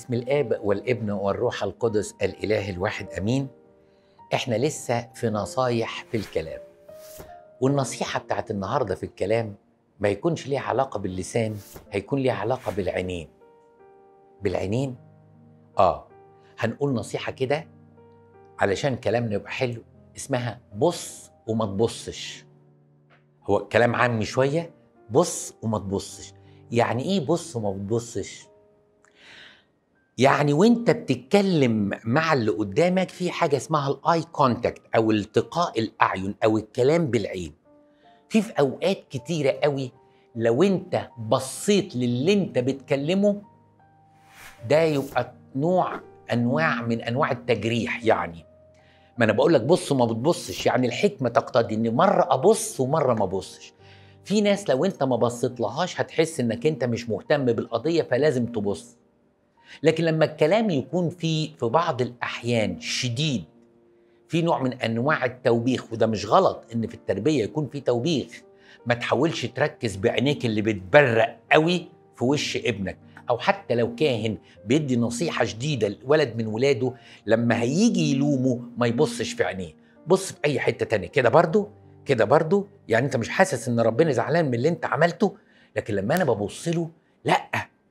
باسم الاب والابن والروح القدس الاله الواحد امين احنا لسه في نصايح في الكلام والنصيحه بتاعت النهارده في الكلام ما يكونش ليها علاقه باللسان هيكون ليها علاقه بالعينين بالعينين اه هنقول نصيحه كده علشان كلامنا يبقى حلو اسمها بص وما تبصش هو الكلام عامي شويه بص وما تبصش يعني ايه بص وما بتبصش يعني وانت بتتكلم مع اللي قدامك في حاجه اسمها الاي كونتاكت او التقاء الاعين او الكلام بالعين في في اوقات كتيره قوي لو انت بصيت للي انت بتكلمه ده يبقى نوع انواع من انواع التجريح يعني ما انا بقول لك بص وما بتبصش يعني الحكمه تقتضي ان مره ابص ومره ما ابصش في ناس لو انت ما بصيت لهاش هتحس انك انت مش مهتم بالقضيه فلازم تبص لكن لما الكلام يكون فيه في بعض الاحيان شديد في نوع من انواع التوبيخ وده مش غلط ان في التربيه يكون في توبيخ ما تحاولش تركز بعينيك اللي بتبرق قوي في وش ابنك او حتى لو كاهن بيدي نصيحه شديده لولد من ولاده لما هيجي يلومه ما يبصش في عينيه بص في اي حته تانية كده برضو كده برضو يعني انت مش حاسس ان ربنا زعلان من اللي انت عملته لكن لما انا ببص له لا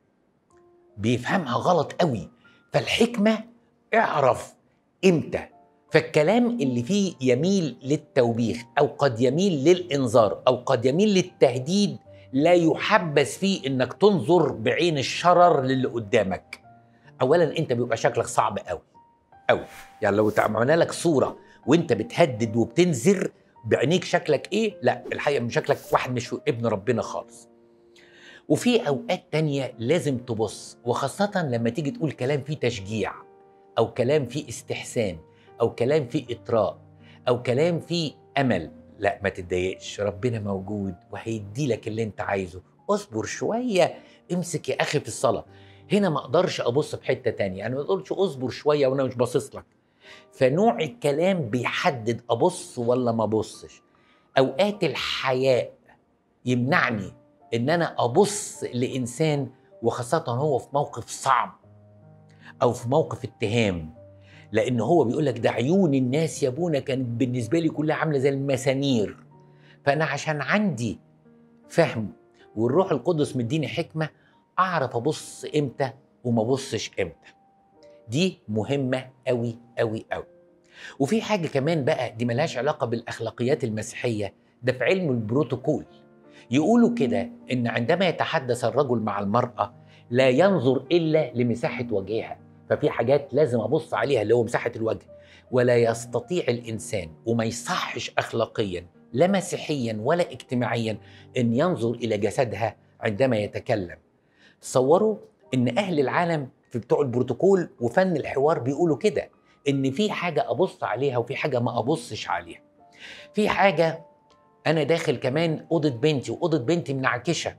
بيفهمها غلط قوي فالحكمه اعرف امتى فالكلام اللي فيه يميل للتوبيخ او قد يميل للانذار او قد يميل للتهديد لا يحبذ فيه انك تنظر بعين الشرر للي قدامك اولا انت بيبقى شكلك صعب قوي قوي يعني لو عملنا لك صوره وانت بتهدد وبتنذر بعينيك شكلك ايه لا الحقيقه مش شكلك واحد مش ابن ربنا خالص وفي اوقات تانية لازم تبص وخاصة لما تيجي تقول كلام فيه تشجيع او كلام فيه استحسان او كلام فيه اطراء او كلام فيه امل لا ما تتضايقش ربنا موجود وهيدي لك اللي انت عايزه اصبر شوية امسك يا اخي في الصلاة هنا ما اقدرش ابص في حتة تانية يعني ما تقولش اصبر شوية وانا مش باصص لك فنوع الكلام بيحدد ابص ولا ما ابصش اوقات الحياء يمنعني ان انا ابص لانسان وخاصه هو في موقف صعب او في موقف اتهام لان هو بيقول لك ده عيون الناس يا ابونا كانت بالنسبه لي كلها عامله زي المسامير فانا عشان عندي فهم والروح القدس مديني حكمه اعرف ابص امتى وما ابصش امتى دي مهمه قوي قوي قوي وفي حاجه كمان بقى دي ملهاش علاقه بالاخلاقيات المسيحيه ده في علم البروتوكول يقولوا كده ان عندما يتحدث الرجل مع المراه لا ينظر الا لمساحه وجهها ففي حاجات لازم ابص عليها اللي هو مساحه الوجه ولا يستطيع الانسان وما يصحش اخلاقيا لا مسيحيا ولا اجتماعيا ان ينظر الى جسدها عندما يتكلم تصوروا ان اهل العالم في بتوع البروتوكول وفن الحوار بيقولوا كده ان في حاجه ابص عليها وفي حاجه ما ابصش عليها في حاجه انا داخل كمان اوضه بنتي واوضه بنتي منعكشه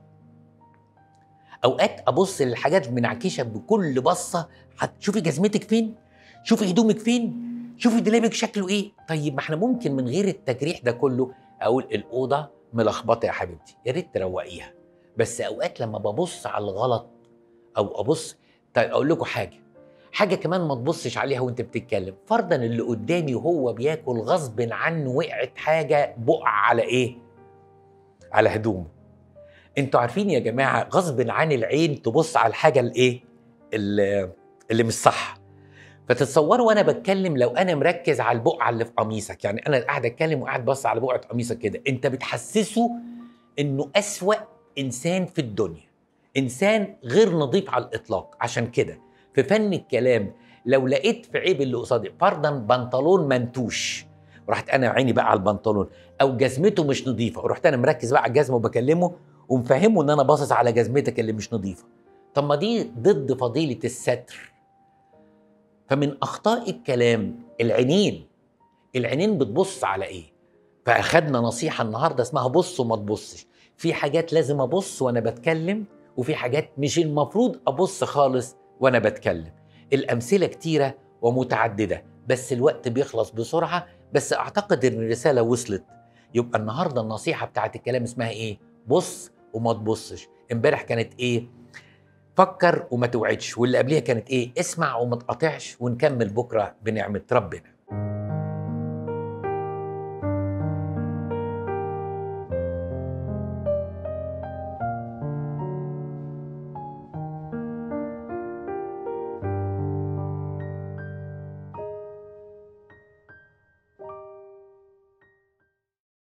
اوقات ابص للحاجات منعكشه بكل بصه هتشوفي جزمتك فين شوفي هدومك فين شوفي دولابك شكله ايه طيب ما احنا ممكن من غير التجريح ده كله اقول الاوضه ملخبطه يا حبيبتي يا ريت تروقيها بس اوقات لما ببص على الغلط او ابص طيب اقول لكم حاجه حاجه كمان ما تبصش عليها وانت بتتكلم فرضا اللي قدامي وهو بياكل غصب عنه وقعت حاجه بقع على ايه على هدومه انتوا عارفين يا جماعه غصب عن العين تبص على الحاجه الايه اللي, اللي مش صح فتتصوروا وانا بتكلم لو انا مركز على البقعه اللي في قميصك يعني انا قاعد اتكلم وقاعد بص على بقعه قميصك كده انت بتحسسه انه اسوا انسان في الدنيا انسان غير نظيف على الاطلاق عشان كده في فن الكلام لو لقيت في عيب اللي قصادي فرضا بنطلون منتوش رحت انا عيني بقى على البنطلون او جزمته مش نظيفه ورحت انا مركز بقى على الجزمه وبكلمه ومفهمه ان انا باصص على جزمتك اللي مش نظيفه طب ما دي ضد فضيله الستر فمن اخطاء الكلام العينين العينين بتبص على ايه فاخدنا نصيحه النهارده اسمها بص وما تبصش في حاجات لازم ابص وانا بتكلم وفي حاجات مش المفروض ابص خالص وانا بتكلم الامثله كتيره ومتعدده بس الوقت بيخلص بسرعه بس اعتقد ان الرساله وصلت يبقى النهارده النصيحه بتاعت الكلام اسمها ايه بص وما تبصش امبارح كانت ايه فكر وما توعدش واللي قبليها كانت ايه اسمع وما تقاطعش ونكمل بكره بنعمه ربنا